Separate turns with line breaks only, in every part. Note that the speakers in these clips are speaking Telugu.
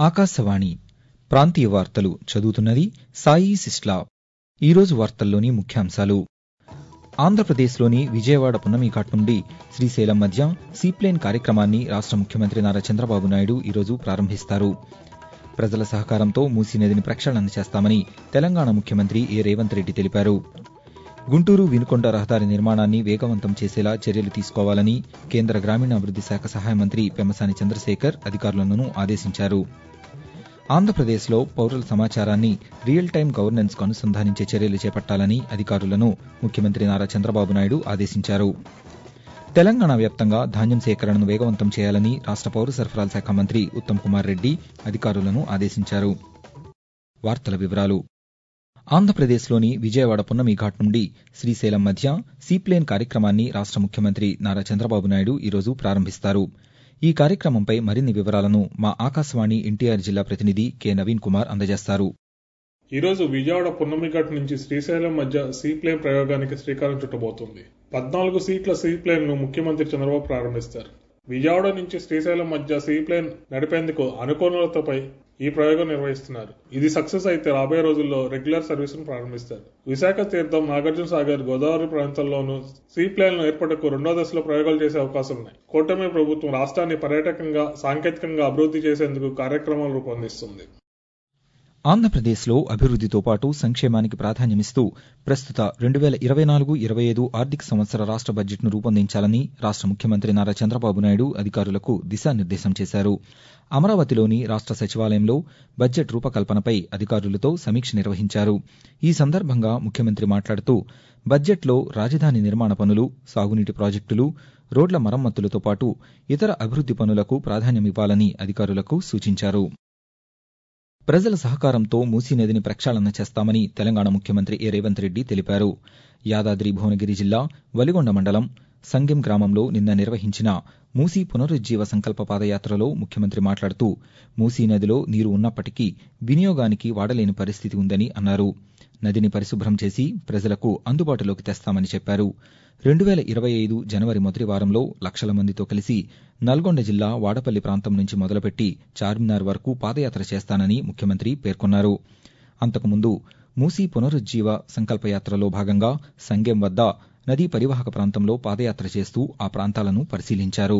ఆకాశవాణి ప్రాంతీయ వార్తలు చదువుతున్నది సాయి సిస్లా ఈరోజు వార్తల్లోని ముఖ్యాంశాలు ఆంధ్రప్రదేశ్లోని విజయవాడ పున్నమిఘాట్ నుండి శ్రీశైలం మధ్య సీప్లేన్ కార్యక్రమాన్ని రాష్ట ముఖ్యమంత్రి నారా చంద్రబాబు నాయుడు ఈరోజు ప్రారంభిస్తారు ప్రజల సహకారంతో మూసీ నదిని ప్రక్షాళన చేస్తామని తెలంగాణ ముఖ్యమంత్రి ఏ రేవంత్ రెడ్డి తెలిపారు గుంటూరు వినుకొండ రహదారి నిర్మాణాన్ని వేగవంతం చేసేలా చర్యలు తీసుకోవాలని కేంద్ర గ్రామీణాభివృద్ది శాఖ సహాయ మంత్రి పెమ్మసాని చంద్రశేఖర్ అధికారులను ఆదేశించారు ఆంధ్రప్రదేశ్లో పౌరుల సమాచారాన్ని రియల్ టైం గవర్నెన్స్ కు అనుసంధానించే చర్యలు చేపట్టాలని అధికారులను ముఖ్యమంత్రి నారా చంద్రబాబు నాయుడు ఆదేశించారు తెలంగాణ వ్యాప్తంగా ధాన్యం సేకరణను వేగవంతం చేయాలని రాష్ట పౌర సరఫరాల శాఖ మంత్రి ఉత్తమ్ కుమార్ రెడ్డి అధికారులను ఆదేశించారు వార్తల వివరాలు ఆంధ్రప్రదేశ్లోని విజయవాడ పున్నమి ఘాట్ నుండి శ్రీశైలం మధ్య సీప్లేన్ కార్యక్రమాన్ని రాష్ట ముఖ్యమంత్రి నారా చంద్రబాబు నాయుడు ఈరోజు ప్రారంభిస్తారు ఈ కార్యక్రమంపై మరిన్ని వివరాలను మా ఆకాశవాణి ఎన్టీఆర్ జిల్లా ప్రతినిధి కె నవీన్ కుమార్ అందజేస్తారు
ఈ రోజు విజయవాడ పున్నమిఘట్ నుంచి శ్రీశైలం మధ్య సీప్లేన్ ప్రయోగానికి శ్రీకారం చుట్టబోతోంది పద్నాలుగు సీట్ల సీప్లేన్ ను ముఖ్యమంత్రి చంద్రబాబు ప్రారంభిస్తారు విజయవాడ నుంచి శ్రీశైలం మధ్య సీప్లేన్ నడిపేందుకు అనుకూలతపై ఈ ప్రయోగం నిర్వహిస్తున్నారు ఇది సక్సెస్ అయితే రాబోయే రోజుల్లో రెగ్యులర్ సర్వీసును ప్రారంభిస్తారు విశాఖ తీర్థం నాగార్జున సాగర్ గోదావరి ప్రాంతాల్లోనూ సీప్లేన్ల ఏర్పాటుకు రెండో దశలో ప్రయోగాలు చేసే అవకాశం ఉన్నాయి కూటమి ప్రభుత్వం రాష్ట్రాన్ని పర్యాటకంగా సాంకేతికంగా అభివృద్ధి చేసేందుకు కార్యక్రమాలు రూపొందిస్తుంది
ఆంధ్రప్రదేశ్లో అభివృద్దితో పాటు సంక్షేమానికి ప్రాధాన్యమిస్తూ ప్రస్తుత రెండు వేల ఇరవై నాలుగు ఇరవై ఐదు ఆర్థిక సంవత్సర రాష్ట బడ్జెట్ను రూపొందించాలని రాష్ట ముఖ్యమంత్రి నారా చంద్రబాబు నాయుడు అధికారులకు దిశానిర్దేశం చేశారు అమరావతిలోని రాష్ట సచివాలయంలో బడ్జెట్ రూపకల్పనపై అధికారులతో సమీక్ష నిర్వహించారు ఈ సందర్భంగా ముఖ్యమంత్రి మాట్లాడుతూ బడ్జెట్లో రాజధాని నిర్మాణ పనులు సాగునీటి ప్రాజెక్టులు రోడ్ల మరమ్మతులతో పాటు ఇతర అభివృద్ది పనులకు ప్రాధాన్యమివ్వాలని అధికారులకు సూచించారు ప్రజల సహకారంతో మూసీ నదిని ప్రక్షాళన చేస్తామని తెలంగాణ ముఖ్యమంత్రి ఏ రేవంత్ రెడ్డి తెలిపారు యాదాద్రి భువనగిరి జిల్లా వలిగొండ మండలం సంగెం గ్రామంలో నిన్న నిర్వహించిన మూసీ పునరుజ్జీవ సంకల్ప పాదయాత్రలో ముఖ్యమంత్రి మాట్లాడుతూ మూసీ నదిలో నీరు ఉన్నప్పటికీ వినియోగానికి వాడలేని పరిస్థితి ఉందని అన్నారు నదిని పరిశుభ్రం చేసి ప్రజలకు అందుబాటులోకి తెస్తామని చెప్పారు రెండు వేల ఇరవై ఐదు జనవరి మొదటి వారంలో లక్షల మందితో కలిసి నల్గొండ జిల్లా వాడపల్లి ప్రాంతం నుంచి మొదలుపెట్టి చార్మినార్ వరకు పాదయాత్ర చేస్తానని ముఖ్యమంత్రి పేర్కొన్నారు అంతకుముందు మూసీ పునరుజ్జీవ సంకల్పయాత్రలో భాగంగా సంగెం వద్ద నదీ పరివాహక ప్రాంతంలో పాదయాత్ర చేస్తూ ఆ ప్రాంతాలను పరిశీలించారు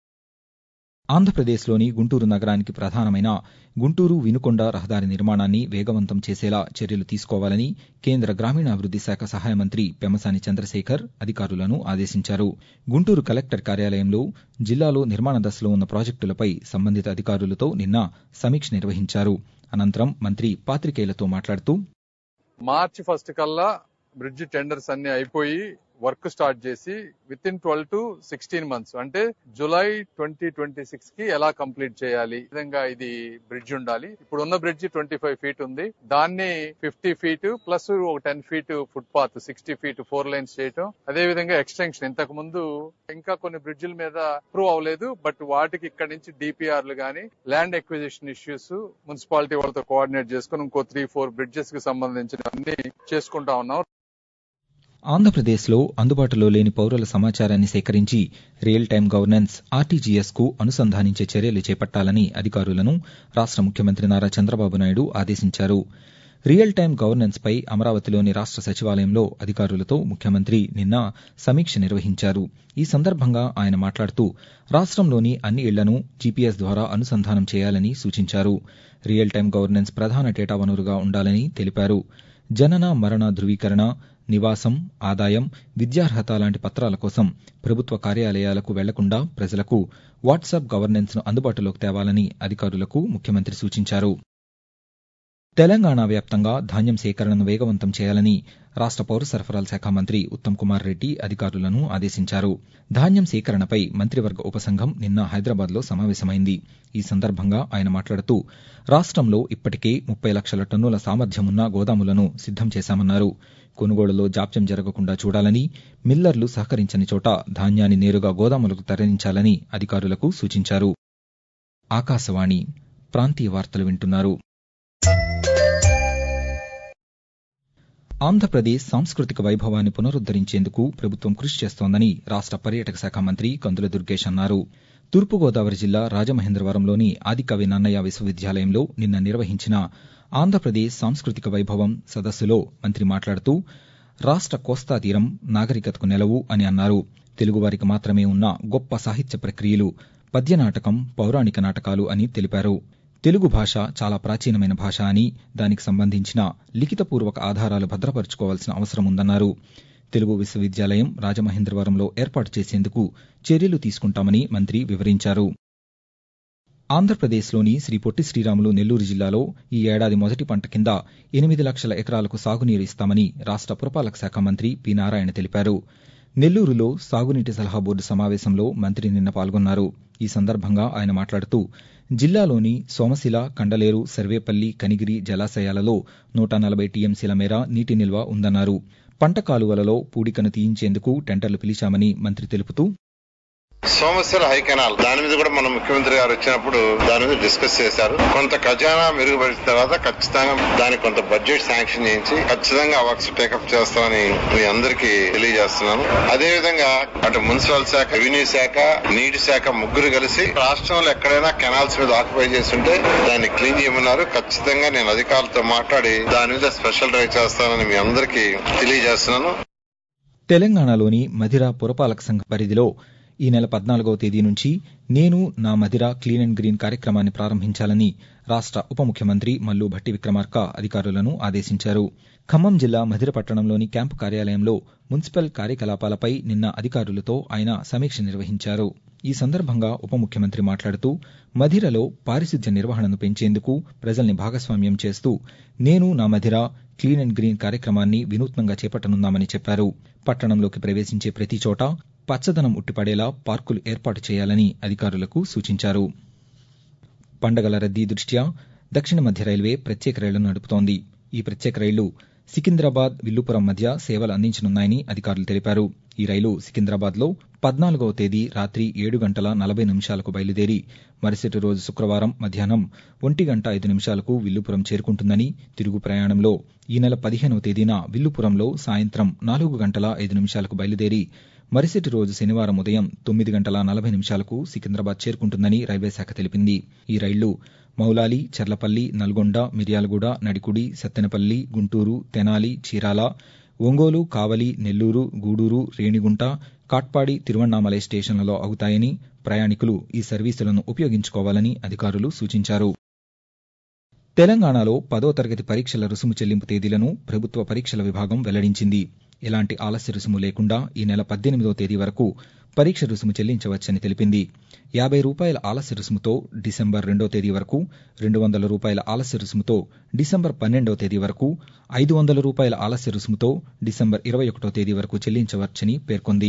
ఆంధ్రప్రదేశ్లోని గుంటూరు నగరానికి ప్రధానమైన గుంటూరు వినుకొండ రహదారి నిర్మాణాన్ని వేగవంతం చేసేలా చర్యలు తీసుకోవాలని కేంద్ర గ్రామీణాభివృద్ది శాఖ సహాయ మంత్రి పెమ్మసాని చంద్రశేఖర్ అధికారులను ఆదేశించారు గుంటూరు కలెక్టర్ కార్యాలయంలో జిల్లాలో నిర్మాణ దశలో ఉన్న ప్రాజెక్టులపై సంబంధిత అధికారులతో నిన్న సమీక్ష నిర్వహించారు అనంతరం మంత్రి పాతికేయులతో మాట్లాడుతూ
మార్చి ఫస్ట్ కల్లా బ్రిడ్జ్ టెండర్స్ అన్ని అయిపోయి వర్క్ స్టార్ట్ చేసి within twelve to sixteen months అంటే జులై ట్వంటీ ట్వంటీ సిక్స్ కి ఎలా కంప్లీట్ చేయాలి విధంగా ఇది బ్రిడ్జ్ ఉండాలి ఇప్పుడు ఉన్న బ్రిడ్జ్ ట్వంటీ ఫైవ్ ఫీట్ ఉంది దాన్ని ఫిఫ్టీ ఫీట్ ప్లస్ ఒక ten feet footpath sixty feet four lines చేయటం అదే విధంగా ఎక్స్టెన్షన్ ఇంతకు ముందు ఇంకా కొన్ని బ్రిడ్జిల మీద ప్రూవ్ అవ్వలేదు బట్ వాటికి ఇక్కడ నుంచి డిపిఆర్లు గానీ ల్యాండ్ ఎక్విజిషన్ ఇష్యూస్ మున్సిపాలిటీ వాళ్ళతో కోఆర్డినేట్ చేసుకుని ఇంకో త్రీ ఫోర్ బ్రిడ్జెస్ కి సంబంధించిన అన్ని చేసుకుంటా ఉన్నాం
ఆంధ్రప్రదేశ్లో అందుబాటులో లేని పౌరుల సమాచారాన్ని సేకరించి రియల్ టైం గవర్నెన్స్ ఆర్టీజీఎస్ కు అనుసంధానించే చర్యలు చేపట్టాలని అధికారులను రాష్ట ముఖ్యమంత్రి నారా చంద్రబాబు నాయుడు ఆదేశించారు రియల్ టైం గవర్నెన్స్ పై అమరావతిలోని రాష్ట సచివాలయంలో అధికారులతో ముఖ్యమంత్రి నిన్న సమీక్ష నిర్వహించారు ఈ సందర్భంగా ఆయన మాట్లాడుతూ రాష్టంలోని అన్ని ఇళ్లను జీపీఎస్ ద్వారా అనుసంధానం చేయాలని సూచించారు రియల్ టైం గవర్నెన్స్ ప్రధాన డేటా వనరుగా ఉండాలని తెలిపారు జనన మరణ ధృవీకరణ నివాసం ఆదాయం విద్యార్హత లాంటి పత్రాల కోసం ప్రభుత్వ కార్యాలయాలకు వెళ్లకుండా ప్రజలకు వాట్సాప్ గవర్నెన్స్ ను అందుబాటులోకి తేవాలని అధికారులకు ముఖ్యమంత్రి సూచించారు తెలంగాణ వ్యాప్తంగా ధాన్యం సేకరణను వేగవంతం చేయాలని రాష్ట పౌర సరఫరాల శాఖ మంత్రి ఉత్తమ్ కుమార్ రెడ్డి అధికారులను ఆదేశించారు ధాన్యం సేకరణపై మంత్రివర్గ ఉపసంఘం నిన్న హైదరాబాద్లో సమావేశమైంది ఈ సందర్భంగా ఆయన మాట్లాడుతూ రాష్టంలో ఇప్పటికే ముప్పై లక్షల టన్నుల సామర్థ్యమున్న గోదాములను సిద్దం చేశామన్నారు కొనుగోలులో జాప్యం జరగకుండా చూడాలని మిల్లర్లు సహకరించని చోట ధాన్యాన్ని నేరుగా గోదాములకు తరలించాలని అధికారులకు సూచించారు ఆకాశవాణి ప్రాంతీయ వార్తలు వింటున్నారు ఆంధ్రప్రదేశ్ సాంస్కృతిక వైభవాన్ని పునరుద్దరించేందుకు ప్రభుత్వం కృషి చేస్తోందని రాష్ట పర్యాటక శాఖ మంత్రి కందుల దుర్గేష్ అన్నారు తూర్పుగోదావరి జిల్లా రాజమహేంద్రవరంలోని ఆదికవి నన్నయ్య విశ్వవిద్యాలయంలో నిన్న నిర్వహించిన ఆంధ్రప్రదేశ్ సాంస్కృతిక వైభవం సదస్సులో మంత్రి మాట్లాడుతూ రాష్ట కోస్తా తీరం నాగరికతకు నెలవు అని అన్నారు తెలుగువారికి మాత్రమే ఉన్న గొప్ప సాహిత్య ప్రక్రియలు పద్యనాటకం పౌరాణిక నాటకాలు అని తెలిపారు తెలుగు భాష చాలా ప్రాచీనమైన భాష అని దానికి సంబంధించిన లిఖితపూర్వక ఆధారాలు భద్రపరుచుకోవాల్సిన అవసరం ఉందన్నారు తెలుగు విశ్వవిద్యాలయం రాజమహేంద్రవరంలో ఏర్పాటు చేసేందుకు చర్యలు తీసుకుంటామని మంత్రి వివరించారు ఆంధ్రప్రదేశ్లోని శ్రీ పొట్టి శ్రీరాములు నెల్లూరు జిల్లాలో ఈ ఏడాది మొదటి పంట కింద ఎనిమిది లక్షల ఎకరాలకు సాగునీరు ఇస్తామని రాష్ట పురపాలక శాఖ మంత్రి పి నారాయణ తెలిపారు నెల్లూరులో సాగునీటి సలహా బోర్డు సమావేశంలో మంత్రి నిన్న పాల్గొన్నారు ఈ సందర్భంగా ఆయన మాట్లాడుతూ జిల్లాలోని సోమశిల కండలేరు సర్వేపల్లి కనిగిరి జలాశయాలలో నూట నలభై టీఎంసీల మేర నీటి నిల్వ ఉందన్నారు పంట కాలువలలో పూడికను తీయించేందుకు టెండర్లు పిలిచామని మంత్రి తెలుపుతూ
సోమశిల హై కెనాల్ దాని మీద కూడా మన ముఖ్యమంత్రి గారు వచ్చినప్పుడు దాని మీద డిస్కస్ చేశారు కొంత ఖజానా మెరుగుపరిచిన తర్వాత ఖచ్చితంగా దానికి కొంత బడ్జెట్ శాంక్షన్ చేయించి ఖచ్చితంగా వర్క్స్ టేకప్ చేస్తామని మీ అందరికీ తెలియజేస్తున్నాను అదే విధంగా అటు మున్సిపల్ శాఖ రెవెన్యూ శాఖ నీటి శాఖ ముగ్గురు కలిసి రాష్ట్రంలో ఎక్కడైనా కెనాల్స్ మీద ఆక్యుపై చేస్తుంటే దాన్ని క్లీన్ చేయమన్నారు ఖచ్చితంగా నేను అధికారులతో మాట్లాడి దాని మీద స్పెషల్ డ్రైవ్ చేస్తానని మీ అందరికీ తెలియజేస్తున్నాను
తెలంగాణలోని మధిర పురపాలక సంఘ పరిధిలో ఈ నెల పద్నాలుగవ తేదీ నుంచి నేను నా మదిర క్లీన్ అండ్ గ్రీన్ కార్యక్రమాన్ని ప్రారంభించాలని రాష్ట ఉప ముఖ్యమంత్రి మల్లు భట్టి విక్రమార్క అధికారులను ఆదేశించారు ఖమ్మం జిల్లా మధిర పట్టణంలోని క్యాంపు కార్యాలయంలో మున్సిపల్ కార్యకలాపాలపై నిన్న అధికారులతో ఆయన సమీక్ష నిర్వహించారు ఈ సందర్భంగా ఉప ముఖ్యమంత్రి మాట్లాడుతూ మధిరలో పారిశుద్ధ్య నిర్వహణను పెంచేందుకు ప్రజల్ని భాగస్వామ్యం చేస్తూ నేను నా మధిర క్లీన్ అండ్ గ్రీన్ కార్యక్రమాన్ని వినూత్నంగా చేపట్టనున్నామని చెప్పారు పట్టణంలోకి ప్రవేశించే ప్రతి చోట పచ్చదనం ఉట్టిపడేలా పార్కులు ఏర్పాటు చేయాలని అధికారులకు సూచించారు పండగల రద్దీ దృష్ట్యా దక్షిణ మధ్య రైల్వే ప్రత్యేక రైళ్లను నడుపుతోంది ఈ ప్రత్యేక రైళ్లు సికింద్రాబాద్ విల్లుపురం మధ్య సేవలు అందించనున్నాయని అధికారులు తెలిపారు ఈ రైలు సికింద్రాబాద్లో పద్నాలుగవ తేదీ రాత్రి ఏడు గంటల నలభై నిమిషాలకు బయలుదేరి మరుసటి రోజు శుక్రవారం మధ్యాహ్నం ఒంటి గంట ఐదు నిమిషాలకు విల్లుపురం చేరుకుంటుందని తిరుగు ప్రయాణంలో ఈ నెల పదిహేనవ తేదీన విల్లుపురంలో సాయంత్రం నాలుగు గంటల ఐదు నిమిషాలకు బయలుదేరి మరుసటి రోజు శనివారం ఉదయం తొమ్మిది గంటల నలభై నిమిషాలకు సికింద్రాబాద్ చేరుకుంటుందని రైల్వే శాఖ తెలిపింది ఈ రైళ్లు మౌలాలి చర్లపల్లి నల్గొండ మిర్యాలగూడ నడికుడి సత్తెనపల్లి గుంటూరు తెనాలి చీరాల ఒంగోలు కావలి నెల్లూరు గూడూరు రేణిగుంట కాట్పాడి తిరువణ్ణామలై స్టేషన్లలో అవుతాయని ప్రయాణికులు ఈ సర్వీసులను ఉపయోగించుకోవాలని అధికారులు సూచించారు తెలంగాణలో పదో తరగతి పరీక్షల రుసుము చెల్లింపు తేదీలను ప్రభుత్వ పరీక్షల విభాగం వెల్లడించింది ఎలాంటి ఆలస్య రుసుము లేకుండా ఈ నెల పద్దెనిమిదో తేదీ వరకు పరీక్ష రుసుము చెల్లించవచ్చని తెలిపింది యాభై రూపాయల ఆలస్య రుసుముతో డిసెంబర్ రెండో తేదీ వరకు రెండు వందల రూపాయల ఆలస్య రుసుముతో డిసెంబర్ పన్నెండో తేదీ వరకు ఐదు వందల రూపాయల ఆలస్య రుసుముతో డిసెంబర్ ఇరవై ఒకటో తేదీ వరకు చెల్లించవచ్చని పేర్కొంది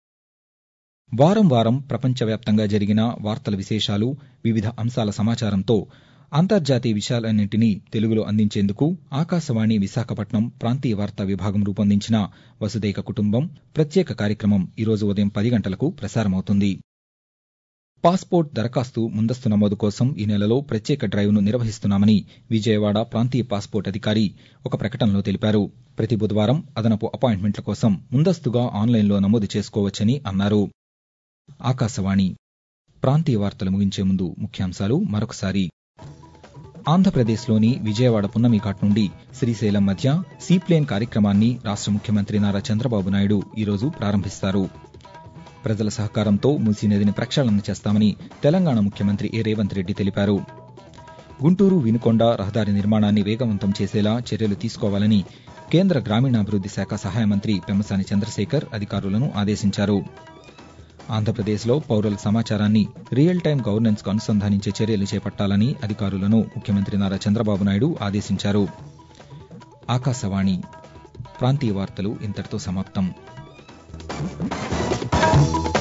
వారం వారం ప్రపంచవ్యాప్తంగా జరిగిన వార్తల విశేషాలు వివిధ అంశాల సమాచారంతో అంతర్జాతీయ విషయాలన్నింటినీ తెలుగులో అందించేందుకు ఆకాశవాణి విశాఖపట్నం ప్రాంతీయ వార్తా విభాగం రూపొందించిన వసుదైక కుటుంబం ప్రత్యేక కార్యక్రమం ఈరోజు ఉదయం పది గంటలకు ప్రసారమవుతుంది పాస్పోర్ట్ దరఖాస్తు ముందస్తు నమోదు కోసం ఈ నెలలో ప్రత్యేక డ్రైవ్ను నిర్వహిస్తున్నామని విజయవాడ ప్రాంతీయ పాస్పోర్ట్ అధికారి ఒక ప్రకటనలో తెలిపారు ప్రతి బుధవారం అదనపు అపాయింట్మెంట్ల కోసం ముందస్తుగా ఆన్లైన్లో నమోదు చేసుకోవచ్చని అన్నారు ఆకాశవాణి ప్రాంతీయ వార్తలు ముగించే ముందు ముఖ్యాంశాలు మరొకసారి ఆంధ్రప్రదేశ్లోని విజయవాడ పున్నమి ఘాట్ నుండి శ్రీశైలం మధ్య సీప్లేన్ కార్యక్రమాన్ని రాష్ట ముఖ్యమంత్రి నారా చంద్రబాబు నాయుడు ఈరోజు ప్రారంభిస్తారు ప్రజల సహకారంతో మూసీ నదిని ప్రక్షాళన చేస్తామని తెలంగాణ ముఖ్యమంత్రి ఏ రేవంత్ రెడ్డి తెలిపారు గుంటూరు వినుకొండ రహదారి నిర్మాణాన్ని వేగవంతం చేసేలా చర్యలు తీసుకోవాలని కేంద్ర గ్రామీణాభివృద్ది శాఖ సహాయ మంత్రి పెమ్మసాని చంద్రశేఖర్ అధికారులను ఆదేశించారు ఆంధ్రప్రదేశ్లో పౌరుల సమాచారాన్ని రియల్ టైం గవర్నెన్స్ కు అనుసంధానించే చర్యలు చేపట్టాలని అధికారులను ముఖ్యమంత్రి నారా చంద్రబాబు నాయుడు ఆదేశించారు ఆకాశవాణి ప్రాంతీయ వార్తలు ఇంతటితో సమాప్తం